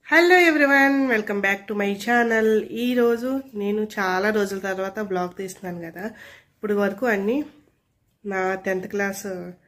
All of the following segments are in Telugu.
hello everyone welcome back to my channel ఈరోజు నేను చాలా రోజుల తర్వాత బ్లాగ్ తీస్తున్నాను కదా ఇప్పుడు వరకు అన్నీ నా టెన్త్ క్లాస్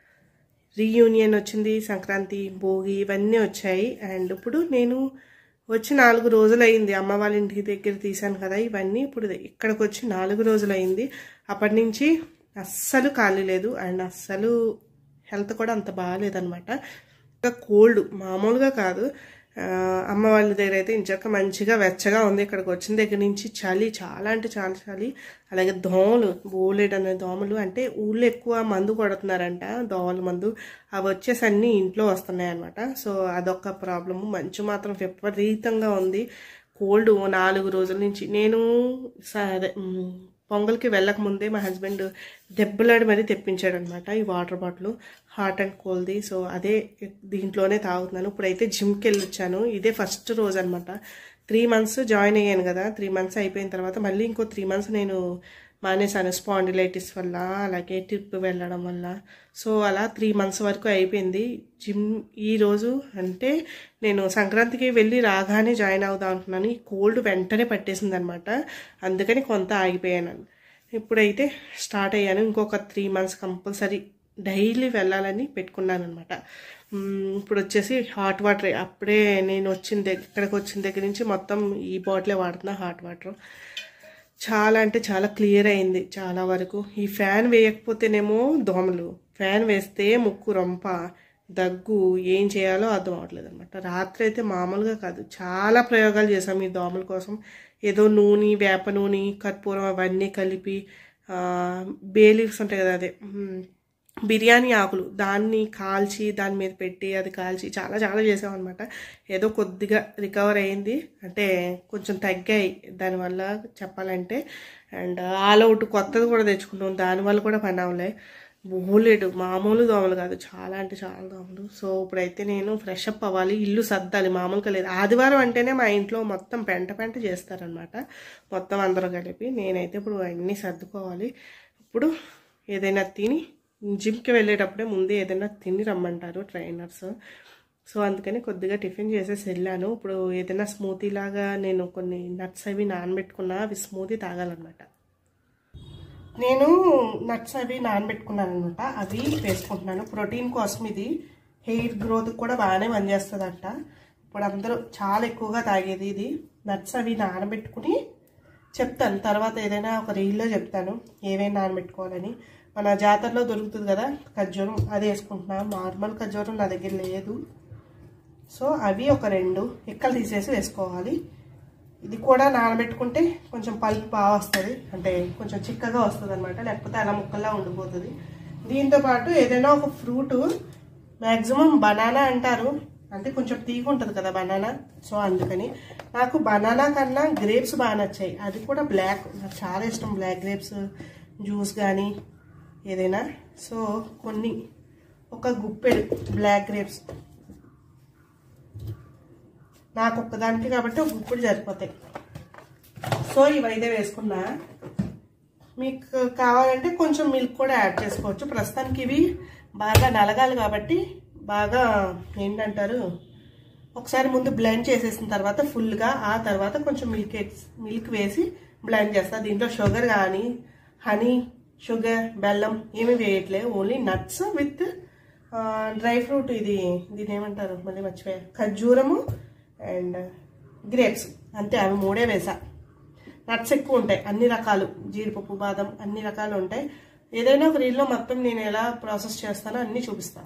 రీయూనియన్ వచ్చింది సంక్రాంతి భోగి ఇవన్నీ వచ్చాయి అండ్ ఇప్పుడు నేను వచ్చి నాలుగు రోజులు అయింది అమ్మ వాళ్ళ ఇంటికి దగ్గర తీశాను కదా ఇవన్నీ ఇప్పుడు ఇక్కడికి వచ్చి నాలుగు రోజులు అయింది అప్పటి నుంచి అస్సలు ఖాళీ లేదు అండ్ అస్సలు హెల్త్ కూడా అంత బాగాలేదనమాట ఇంకా కోల్డ్ మామూలుగా కాదు ఆ, అమ్మ వాళ్ళ దగ్గర అయితే ఇంచక్క మంచిగా వెచ్చగా ఉంది ఇక్కడికి వచ్చిన దగ్గర నుంచి చలి చాలా అంటే చాలా చలి అలాగే దోమలు బోలెడ్ అనే దోమలు అంటే ఊళ్ళో ఎక్కువ మందు కొడుతున్నారంట దోమల మందు అవి వచ్చేసి అన్నీ ఇంట్లో వస్తున్నాయి అనమాట సో అదొక ప్రాబ్లము మంచు మాత్రం విపరీతంగా ఉంది కోల్డ్ నాలుగు రోజుల నుంచి నేను స- అదే మ్, పొంగల్కి వెళ్ళక ముందే మా హస్బెండ్ దెబ్బలాడి మరీ తెప్పించాడు అనమాట ఈ వాటర్ బాటిల్ హాట్ అండ్ కోల్ది సో అదే దీంట్లోనే తాగుతున్నాను ఇప్పుడైతే జిమ్కి వెళ్ళి వచ్చాను ఇదే ఫస్ట్ రోజు అనమాట త్రీ మంత్స్ జాయిన్ అయ్యాను కదా త్రీ మంత్స్ అయిపోయిన తర్వాత మళ్ళీ ఇంకో త్రీ మంత్స్ నేను మానేశాను స్పాండిలైటిస్ వల్ల అలాగే ట్రిప్ వెళ్ళడం వల్ల సో అలా త్రీ మంత్స్ వరకు అయిపోయింది జిమ్ ఈ రోజు అంటే నేను సంక్రాంతికి వెళ్ళి రాగానే జాయిన్ అవుదాం అనుకున్నాను ఈ కోల్డ్ వెంటనే పట్టేసింది అనమాట అందుకని కొంత ఆగిపోయాను ఇప్పుడైతే స్టార్ట్ అయ్యాను ఇంకొక త్రీ మంత్స్ కంపల్సరీ డైలీ వెళ్ళాలని పెట్టుకున్నాను అనమాట ఇప్పుడు వచ్చేసి హాట్ వాటర్ అప్పుడే నేను వచ్చిన దగ్గర ఇక్కడికి వచ్చిన దగ్గర నుంచి మొత్తం ఈ బాటిలే వాడుతున్నా హాట్ వాటర్ చాలా అంటే చాలా క్లియర్ అయింది చాలా వరకు ఈ ఫ్యాన్ వేయకపోతేనేమో దోమలు ఫ్యాన్ వేస్తే ముక్కు రొంప దగ్గు ఏం చేయాలో అర్థం అవట్లేదు అనమాట రాత్రి అయితే మామూలుగా కాదు చాలా ప్రయోగాలు చేసాం ఈ దోమల కోసం ఏదో నూనె వేప నూనె కర్పూరం అవన్నీ కలిపి ఆ, బే లీవ్స్ ఉంటాయి కదా అదే మ్, బిర్యానీ ఆకులు దాన్ని కాల్చి దాని మీద పెట్టి అది కాల్చి చాలా చాలా చేసామన్నమాట ఏదో కొద్దిగా రికవర్ అయింది అంటే కొంచెం తగ్గాయి దానివల్ల చెప్పాలంటే అండ్ ఆల్ అవుట్ కొత్తది కూడా తెచ్చుకున్నాం దానివల్ల కూడా పని అవ్వలే బోలేడు మామూలు దోమలు కాదు చాలా అంటే చాలా దోమలు సో ఇప్పుడైతే నేను ఫ్రెష్ అప్ అవ్వాలి ఇల్లు సర్దాలి మామూలుగా లేదు ఆదివారం అంటేనే మా ఇంట్లో మొత్తం పెంట పెంట చేస్తారనమాట మొత్తం అందరూ కలిపి నేనైతే ఇప్పుడు అన్నీ సర్దుకోవాలి ఇప్పుడు ఏదైనా తిని జిమ్కి వెళ్ళేటప్పుడే ముందే ఏదైనా తిని రమ్మంటారు ట్రైనర్స్ సో అందుకని కొద్దిగా టిఫిన్ చేసేసి వెళ్ళాను ఇప్పుడు ఏదైనా స్మూతీ లాగా నేను కొన్ని నట్స్ అవి నానబెట్టుకున్నా అవి స్మూతీ తాగాలన్నమాట నేను నట్స్ అవి నానబెట్టుకున్నాను అనమాట అవి వేసుకుంటున్నాను ప్రోటీన్ కోసం ఇది హెయిర్ గ్రోత్ కూడా బాగానే పనిచేస్తుందంట ఇప్పుడు అందరూ చాలా ఎక్కువగా తాగేది ఇది నట్స్ అవి నానబెట్టుకుని చెప్తాను తర్వాత ఏదైనా ఒక రీల్లో చెప్తాను ఏమేమి నానబెట్టుకోవాలని మన జాతరలో దొరుకుతుంది కదా ఖర్జూరం అది వేసుకుంటున్నాను నార్మల్ ఖర్జూరం నా దగ్గర లేదు సో అవి ఒక రెండు ఎక్కలు తీసేసి వేసుకోవాలి ఇది కూడా నానబెట్టుకుంటే కొంచెం పల్పు బాగా వస్తుంది అంటే కొంచెం చిక్కగా వస్తుంది అనమాట లేకపోతే అలా ముక్కల్లా ఉండిపోతుంది దీంతో పాటు ఏదైనా ఒక ఫ్రూట్ మ్యాక్సిమం బనానా అంటారు అంటే కొంచెం తీగ ఉంటుంది కదా బనానా సో అందుకని నాకు బనానా కన్నా గ్రేప్స్ బాగా నచ్చాయి అది కూడా బ్లాక్ నాకు చాలా ఇష్టం బ్లాక్ గ్రేప్స్ జ్యూస్ కానీ ఏదైనా సో కొన్ని ఒక గుప్పెడు బ్లాక్ గ్రేప్స్ నాకు ఒక్కదానికి కాబట్టి ఒక గుప్పుడు సరిపోతాయి సో ఇవైతే వేసుకున్నా మీకు కావాలంటే కొంచెం మిల్క్ కూడా యాడ్ చేసుకోవచ్చు ప్రస్తుతానికి ఇవి బాగా నలగాలి కాబట్టి బాగా ఏంటంటారు ఒకసారి ముందు బ్లెండ్ చేసేసిన తర్వాత ఫుల్గా ఆ తర్వాత కొంచెం మిల్క్ మిల్క్ వేసి బ్లెండ్ చేస్తా దీంట్లో షుగర్ కానీ హనీ షుగర్ బెల్లం ఏమీ వేయట్లేదు only nuts with dry fruit ఇది దీని ఏమంటారు మళ్ళీ మర్చిపోయా ఖర్జూరము అండ్ గ్రేప్స్ అంతే అవి మూడే వేసా నట్స్ ఎక్కువ ఉంటాయి అన్ని రకాలు జీడిపప్పు బాదం అన్ని రకాలు ఉంటాయి ఏదైనా ఒక రీల్లో మొత్తం నేను ఎలా ప్రాసెస్ చేస్తానో అన్నీ చూపిస్తాను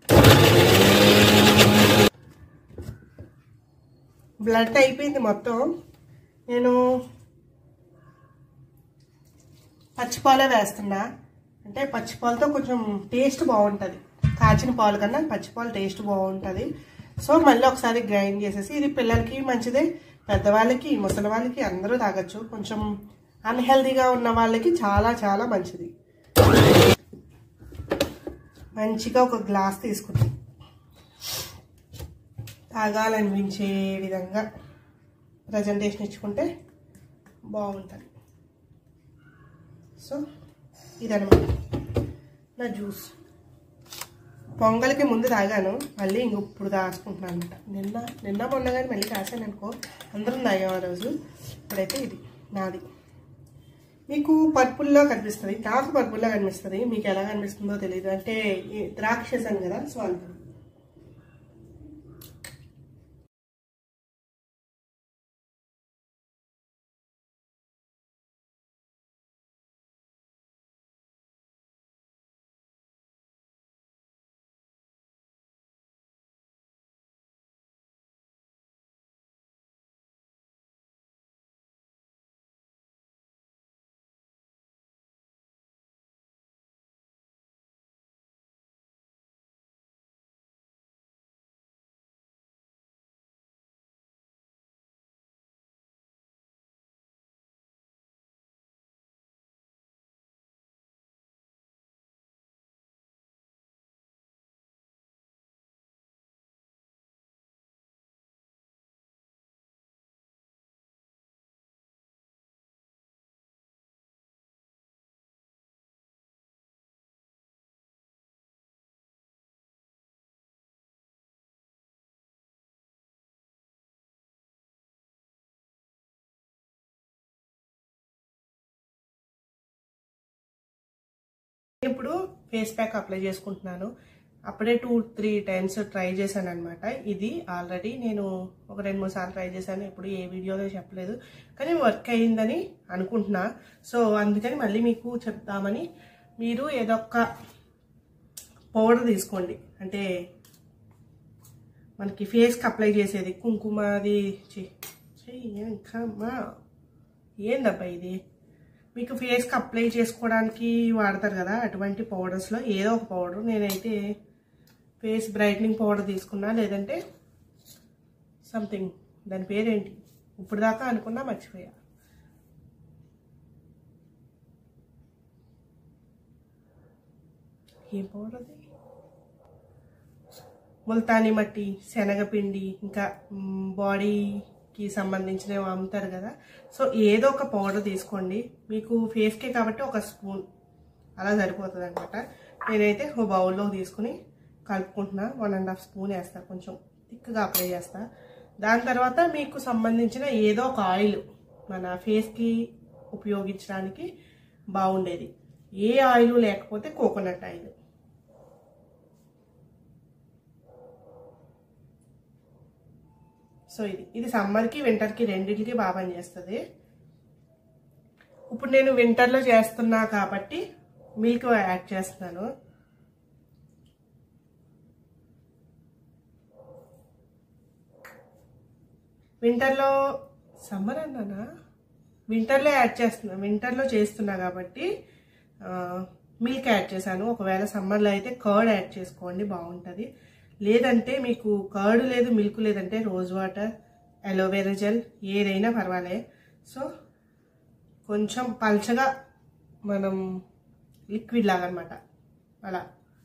బ్లడ్ అయిపోయింది మొత్తం నేను పచ్చిపాలే వేస్తున్నా అంటే పచ్చిపాలతో కొంచెం టేస్ట్ బాగుంటుంది కాచిన పాలు కన్నా పచ్చిపాలు టేస్ట్ బాగుంటుంది సో మళ్ళీ ఒకసారి గ్రైండ్ చేసేసి ఇది పిల్లలకి మంచిదే పెద్దవాళ్ళకి ముసలి వాళ్ళకి అందరూ తాగొచ్చు కొంచెం అన్హెల్దీగా ఉన్న వాళ్ళకి చాలా చాలా మంచిది మంచిగా ఒక గ్లాస్ తీసుకుంటాం తాగాలనిపించే విధంగా ప్రజెంటేషన్ ఇచ్చుకుంటే బాగుంటుంది సో ఇదనమాట నా జ్యూస్ పొంగల్కి ముందు తాగాను మళ్ళీ ఇంక ఇప్పుడు దాచుకుంటున్నాను అనమాట నిన్న నిన్న మొన్న కానీ మళ్ళీ కాసాను అనుకో అందరం తాగాం ఆ రోజు ఇప్పుడైతే ఇది నాది మీకు పర్పుల్లో కనిపిస్తుంది నాకు పర్పుల్లో కనిపిస్తుంది మీకు ఎలా కనిపిస్తుందో తెలియదు అంటే ఈ ద్రాక్షసాను కదా సో అంత ఇప్పుడు ఫేస్ ప్యాక్ అప్లై చేసుకుంటున్నాను అప్పుడే టూ త్రీ టైమ్స్ ట్రై చేశాను అనమాట ఇది ఆల్రెడీ నేను ఒక రెండు మూడు సార్లు ట్రై చేశాను ఇప్పుడు ఏ వీడియోలో చెప్పలేదు కానీ వర్క్ అయ్యిందని అనుకుంటున్నా సో అందుకని మళ్ళీ మీకు చెప్తామని మీరు ఏదో ఒక పౌడర్ తీసుకోండి అంటే మనకి ఫేస్కి అప్లై చేసేది కుంకుమ అది చి- ఛీ, ఇంకా అమ్మా ఏందబ్బా ఇది మీకు ఫేస్కి అప్లై చేసుకోవడానికి వాడతారు కదా అటువంటి పౌడర్స్లో ఏదో ఒక పౌడర్ నేనైతే ఫేస్ బ్రైట్నింగ్ పౌడర్ తీసుకున్నా లేదంటే సంథింగ్ దాని పేరేంటి ఇప్పుడు దాకా అనుకున్నా మర్చిపోయా ఏం పౌడర్ అది ముల్తానీ మట్టి శనగపిండి ఇంకా మ్, బాడీకి సంబంధించినవి అమ్ముతారు కదా సో ఏదో ఒక పౌడర్ తీసుకోండి మీకు ఫేస్కే కాబట్టి ఒక స్పూన్ అలా సరిపోతుంది అనమాట నేనైతే ఒక బౌల్లో తీసుకుని కలుపుకుంటున్నా వన్ అండ్ హాఫ్ స్పూన్ వేస్తా కొంచెం థిక్గా అప్లై చేస్తా దాని తర్వాత మీకు సంబంధించిన ఏదో ఒక ఆయిల్ మన ఫేస్కి ఉపయోగించడానికి బాగుండేది ఏ ఆయిల్ లేకపోతే కోకోనట్ ఆయిల్ సో ఇది ఇది సమ్మర్కి వింటర్కి రెండింటికి బాగా పనిచేస్తుంది ఇప్పుడు నేను వింటర్లో చేస్తున్నా కాబట్టి మిల్క్ యాడ్ చేస్తున్నాను వింటర్లో సమ్మర్ అన్నానా వింటర్లో యాడ్ చేస్తున్నా వింటర్లో చేస్తున్నా కాబట్టి మిల్క్ యాడ్ చేశాను ఒకవేళ సమ్మర్లో అయితే కర్డ్ యాడ్ చేసుకోండి బాగుంటుంది లేదంటే మీకు కర్డ్ లేదు మిల్క్ లేదంటే రోజ్ వాటర్ అలోవెరా జెల్ ఏదైనా పర్వాలే సో కొంచెం పల్చగా మనం లిక్విడ్ లాగా అనమాట అలా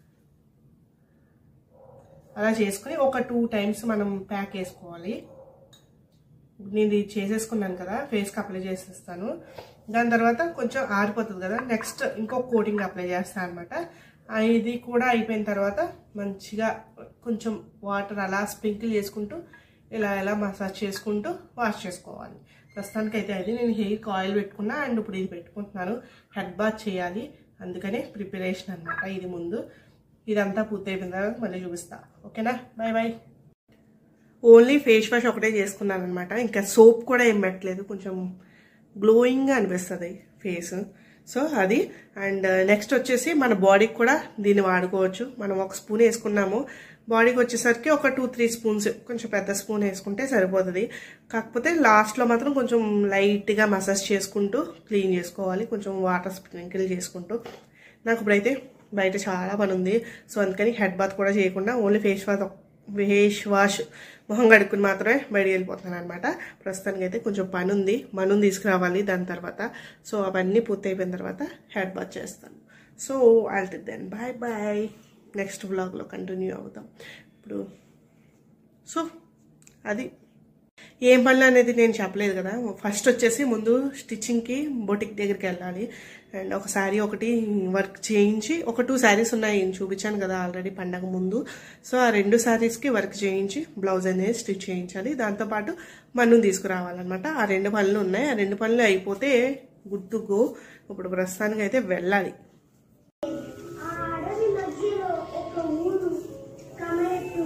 అలా చేసుకుని ఒక టూ టైమ్స్ మనం ప్యాక్ వేసుకోవాలి నేను ఇది చేసేసుకున్నాను కదా ఫేస్కి అప్లై చేసేస్తాను దాని తర్వాత కొంచెం ఆరిపోతుంది కదా నెక్స్ట్ ఇంకో కోటింగ్ అప్లై చేస్తాను అనమాట ఇది కూడా అయిపోయిన తర్వాత మంచిగా కొంచెం వాటర్ అలా స్ప్రింకిల్ చేసుకుంటూ ఇలా ఇలా మసాజ్ చేసుకుంటూ వాష్ చేసుకోవాలి ప్రస్తుతానికి అయితే అది నేను హెయిర్కి ఆయిల్ పెట్టుకున్నా అండ్ ఇప్పుడు ఇది పెట్టుకుంటున్నాను హెడ్ బాత్ చేయాలి అందుకనే ప్రిపరేషన్ అనమాట ఇది ముందు ఇదంతా పూర్తయిపోయిన తర్వాత మళ్ళీ చూపిస్తా ఓకేనా bye bye only face wash ఒకటే చేసుకున్నాను అనమాట ఇంకా సోప్ కూడా ఏం పెట్టలేదు కొంచెం గ్లోయింగ్గా అనిపిస్తుంది ఫేస్ సో అది అండ్ నెక్స్ట్ వచ్చేసి మన బాడీకి కూడా దీన్ని వాడుకోవచ్చు మనం ఒక స్పూన్ వేసుకున్నాము బాడీకి వచ్చేసరికి ఒక టూ త్రీ స్పూన్స్ కొంచెం పెద్ద స్పూన్ వేసుకుంటే సరిపోతుంది కాకపోతే లాస్ట్లో మాత్రం కొంచెం లైట్గా మసాజ్ చేసుకుంటూ క్లీన్ చేసుకోవాలి కొంచెం వాటర్ స్ప్రింకిల్ చేసుకుంటూ నాకు ఇప్పుడైతే బయట చాలా పని ఉంది సో అందుకని హెడ్ బాత్ కూడా చేయకుండా only face wash face wash మొహం కడుక్కుని మాత్రమే బయటికి వెళ్ళిపోతున్నాను అనమాట ప్రస్తుతానికి అయితే కొంచెం పని ఉంది మనుని తీసుకురావాలి దాని తర్వాత సో అవన్నీ పూర్తి అయిపోయిన తర్వాత హెడ్ బాత్ చేస్తాను so all then bye bye next వ్లాగ్లో కంటిన్యూ అవుతాం ఇప్పుడు సో అది ఏం పనులు అనేది నేను చెప్పలేదు కదా ఫస్ట్ వచ్చేసి ముందు స్టిచ్చింగ్కి బొటిక్ దగ్గరికి వెళ్ళాలి అండ్ ఒక శారీ ఒకటి వర్క్ చేయించి ఒక టూ శారీస్ ఉన్నాయి నేను చూపించాను కదా ఆల్రెడీ పండగ ముందు సో ఆ రెండు శారీస్కి వర్క్ చేయించి బ్లౌజ్ అనేది స్టిచ్ చేయించాలి దాంతోపాటు మన్ను తీసుకురావాలన్నమాట ఆ రెండు పనులు ఉన్నాయి ఆ రెండు పనులు అయిపోతే గుడ్ టు గో ఇప్పుడు ప్రస్తుతానికి అయితే వెళ్ళాలి ఆ అడవి మధ్యలో ఒక ఊరు కమరెట్టు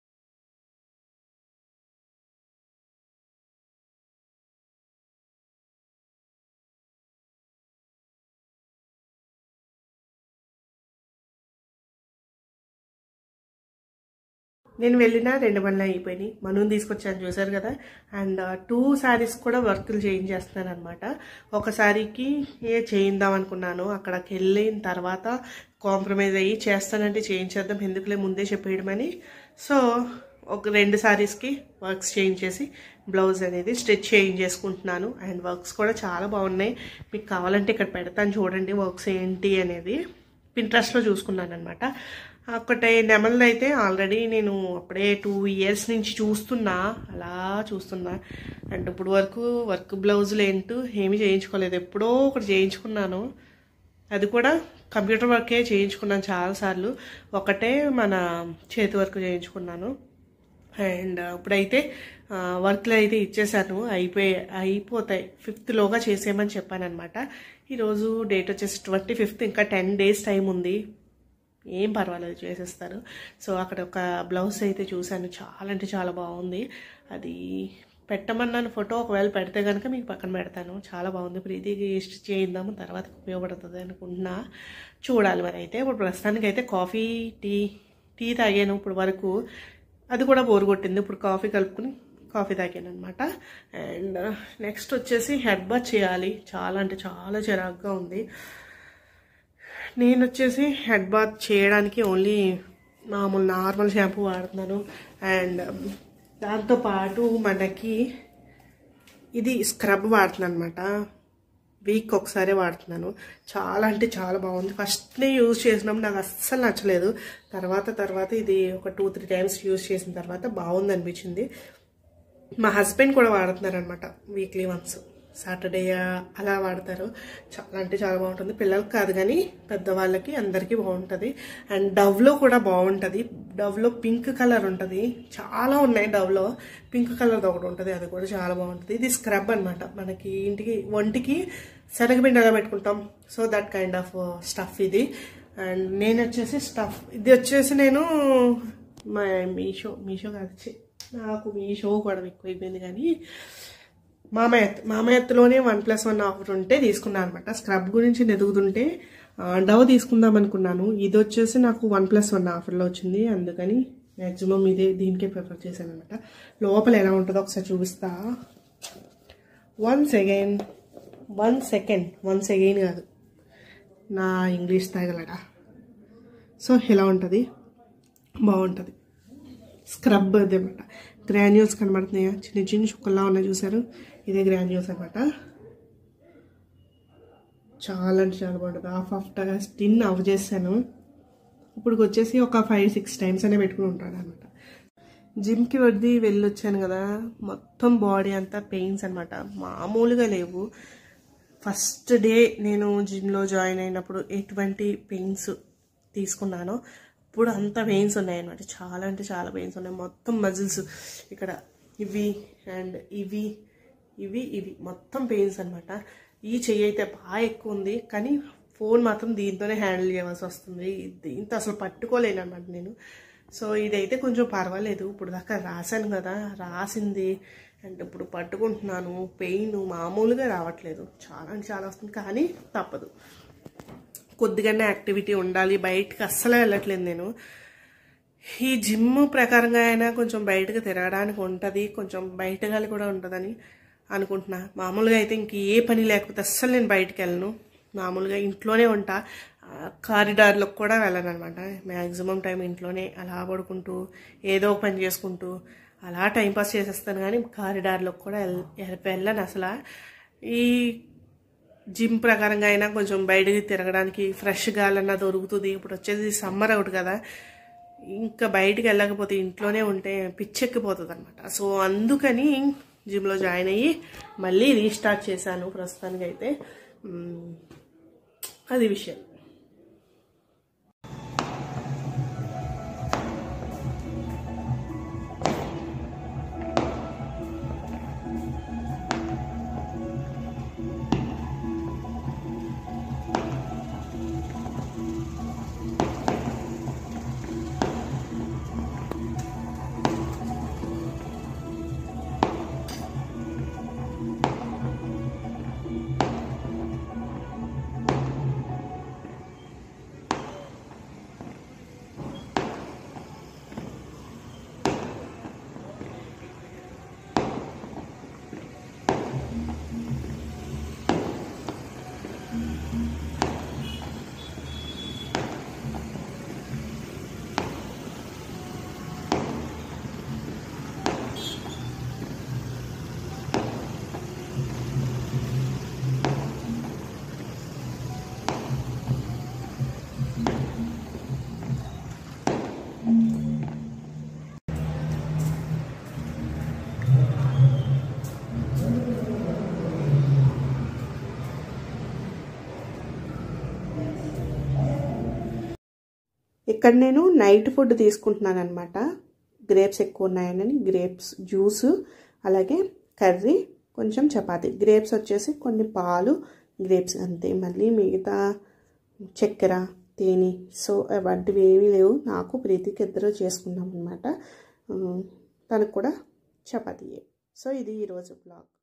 నేను వెళ్ళిన రెండు పనులు అయిపోయినాయి మనుని తీసుకొచ్చాను చూసారు కదా అండ్ టూ శారీస్ కూడా వర్కులు చేయించేస్తున్నాను అనమాట ఒక శారీకి ఏ చేయిందాం అనుకున్నాను అక్కడికి వెళ్ళిన తర్వాత కాంప్రమైజ్ అయ్యి చేస్తానంటే చేయించేద్దాం ఎందుకులే ముందే చెప్పేయడమని సో ఒక రెండు శారీస్కి వర్క్స్ చేయించేసి బ్లౌజ్ అనేది స్టిచ్ చేయించేసుకుంటున్నాను అండ్ వర్క్స్ కూడా చాలా బాగున్నాయి మీకు కావాలంటే ఇక్కడ పెడతాను చూడండి వర్క్స్ ఏంటి అనేది పింట్రెస్ట్లో చూసుకున్నాను అనమాట ఒకటే నెమల్ది అయితే ఆల్రెడీ నేను అప్పుడే టూ ఇయర్స్ నుంచి చూస్తున్నా అలా చూస్తున్నా అండ్ ఇప్పుడు వరకు వర్క్ బ్లౌజులు ఏంటో ఏమీ చేయించుకోలేదు ఎప్పుడో ఒకటి చేయించుకున్నాను అది కూడా కంప్యూటర్ వర్కే చేయించుకున్నాను చాలాసార్లు ఒకటే మన చేతి వర్క్ చేయించుకున్నాను అండ్ ఇప్పుడైతే ఆ, వర్క్లు అయితే ఇచ్చేసాను అయిపోయి అయిపోతాయి ఫిఫ్త్లోగా చేసేయమని చెప్పాను అనమాట ఈరోజు డేట్ వచ్చేసి ట్వంటీ ఫిఫ్త్ ఇంకా టెన్ డేస్ టైం ఉంది ఏం పర్వాలేదు చేసేస్తారు సో అక్కడ ఒక బ్లౌజ్ అయితే చూశాను చాలా అంటే చాలా బాగుంది అది పెట్టమన్నాను ఫోటో ఒకవేళ పెడితే కనుక మీకు పక్కన పెడతాను చాలా బాగుంది ప్రీతికి స్టిచ్ చేయిందాము తర్వాత ఉపయోగపడుతుంది అనుకుంటున్నా చూడాలి మరి అయితే ఇప్పుడు ప్రస్తుతానికి అయితే కాఫీ టీ టీ తాగాను ఇప్పుడు వరకు అది కూడా బోరు కొట్టింది ఇప్పుడు కాఫీ కలుపుకుని కాఫీ తాగాను అనమాట అండ్ నెక్స్ట్ వచ్చేసి హెడ్ బాత్ చేయాలి చాలా అంటే చాలా చిరాకుగా ఉంది నేను వచ్చేసి హెడ్ బాత్ చేయడానికి ఓన్లీ మామూలు నార్మల్ షాంపూ వాడుతున్నాను అండ్ దాంతోపాటు మనకి ఇది స్క్రబ్ వాడుతున్నాను అనమాట వీక్ ఒకసారి వాడుతున్నాను చాలా అంటే చాలా బాగుంది ఫస్ట్నే యూజ్ చేసినప్పుడు నాకు అస్సలు నచ్చలేదు తర్వాత తర్వాత ఇది ఒక టూ త్రీ టైమ్స్ యూజ్ చేసిన తర్వాత బాగుంది అనిపించింది మా హస్బెండ్ కూడా వాడుతున్నారు అనమాట వీక్లీ వన్స్ సాటర్డే అలా వాడతారు చాలా అంటే చాలా బాగుంటుంది పిల్లలకి కాదు కానీ పెద్దవాళ్ళకి అందరికీ బాగుంటుంది అండ్ డవ్లో కూడా బాగుంటుంది డవ్లో పింక్ కలర్ ఉంటుంది చాలా ఉన్నాయి డవ్లో పింక్ కలర్ ఒకటి ఉంటుంది అది కూడా చాలా బాగుంటుంది ఇది స్క్రబ్ అన్నమాట మనకి ఇంటికి ఒంటికి శనగపిండి ఎలా పెట్టుకుంటాం so that kind of stuff ఇది అండ్ నేను వచ్చేసి స్టఫ్ ఇది వచ్చేసి నేను మా మీషో మీషో కాదు ఛీ, నాకు మీషో కూడా ఎక్కువైపోయింది కానీ మామయత్ మామయత్లోనే వన్ ప్లస్ వన్ ఆఫర్ ఉంటే తీసుకున్నాను అనమాట స్క్రబ్ గురించి ఎదుగుతుంటే డవ్ తీసుకుందాం అనుకున్నాను ఇది వచ్చేసి నాకు వన్ ప్లస్ వన్ ఆఫర్లో వచ్చింది అందుకని మ్యాక్సిమం ఇదే దీనికే ప్రిఫర్ చేశాను అనమాట లోపల ఎలా ఉంటుందో ఒకసారి చూపిస్తా one second one second one second కాదు నా ఇంగ్లీష్ తగలడా సో ఇలా ఉంటుంది బాగుంటుంది స్క్రబ్ అదనమాట గ్రాన్యూల్స్ కనబడుతున్నాయా చిన్న చిన్న చుక్కల్లా ఉన్నాయి చూసారు ఇదే గ్రాన్యూల్స్ అనమాట చాలా అంటే చాలా బాగుంటుంది హాఫ్ ఆఫ్టర్ స్టిన్ ఆఫ్ చేశాను ఇప్పుడు వచ్చేసి ఒక ఫైవ్ సిక్స్ టైమ్స్ అనే పెట్టుకుని ఉంటాను అనమాట జిమ్కి వద్ది వెళ్ళొచ్చాను కదా మొత్తం బాడీ అంతా పెయిన్స్ అనమాట మామూలుగా లేవు ఫస్ట్ డే నేను జిమ్లో జాయిన్ అయినప్పుడు ఎటువంటి పెయిన్స్ తీసుకున్నానో ఇప్పుడు అంత పెయిన్స్ ఉన్నాయన్నమాట చాలా అంటే చాలా పెయిన్స్ ఉన్నాయి మొత్తం మజిల్స్ ఇక్కడ ఇవి అండ్ ఇవి ఇవి ఇవి మొత్తం పెయిన్స్ అనమాట ఈ చెయ్యి అయితే బాగా ఎక్కువ ఉంది కానీ ఫోన్ మాత్రం దీంతోనే హ్యాండిల్ చేయవలసి వస్తుంది దీంతో అసలు పట్టుకోలేను అనమాట నేను సో ఇదైతే కొంచెం పర్వాలేదు ఇప్పుడు దాకా రాశాను కదా రాసింది అండ్ ఇప్పుడు పట్టుకుంటున్నాను పెయిన్ మామూలుగా రావట్లేదు చాలా అంటే చాలా వస్తుంది కానీ తప్పదు కొద్దిగానే యాక్టివిటీ ఉండాలి బయటకు అస్సలు వెళ్ళట్లేదు నేను ఈ జిమ్ ప్రకారంగా అయినా కొంచెం బయటకు తిరగడానికి ఉంటుంది కొంచెం బయట గాలి కూడా ఉంటుందని అనుకుంటున్నా మామూలుగా అయితే ఇంక ఏ పని లేకపోతే అస్సలు నేను బయటకు వెళ్ళను మామూలుగా ఇంట్లోనే ఉంటా కారిడార్లకు కూడా వెళ్ళను అనమాట మ్యాక్సిమం టైం ఇంట్లోనే అలా పడుకుంటూ ఏదో ఒక పని చేసుకుంటూ అలా టైంపాస్ చేసేస్తాను కానీ కారిడార్లకు కూడా వెళ్ వెళ్ళను అసలు ఈ జిమ్ ప్రకారంగా అయినా కొంచెం బయటికి తిరగడానికి ఫ్రెష్ గాలన్నా దొరుకుతుంది ఇప్పుడు వచ్చేది సమ్మర్ అవుట్ కదా ఇంకా బయటికి వెళ్ళకపోతే ఇంట్లోనే ఉంటే పిచ్చెక్కిపోతుంది అనమాట సో అందుకని జిమ్లో జాయిన్ అయ్యి మళ్ళీ రీస్టార్ట్ చేశాను ప్రస్తుతానికైతే మ్, అది విషయం ఇక్కడ నేను నైట్ ఫుడ్ తీసుకుంటున్నాను అనమాట గ్రేప్స్ ఎక్కువ ఉన్నాయని గ్రేప్స్ జ్యూస్ అలాగే కర్రీ కొంచెం చపాతీ గ్రేప్స్ వచ్చేసి కొన్ని పాలు గ్రేప్స్ అంతే మళ్ళీ మిగతా చక్కెర తేనె సో అలాంటివి ఏమీ లేవు నాకు ప్రీతికి ఇద్దరు చేసుకున్నాం అనమాట తనకు కూడా చపాతీయే సో ఇది ఈరోజు బ్లాగ్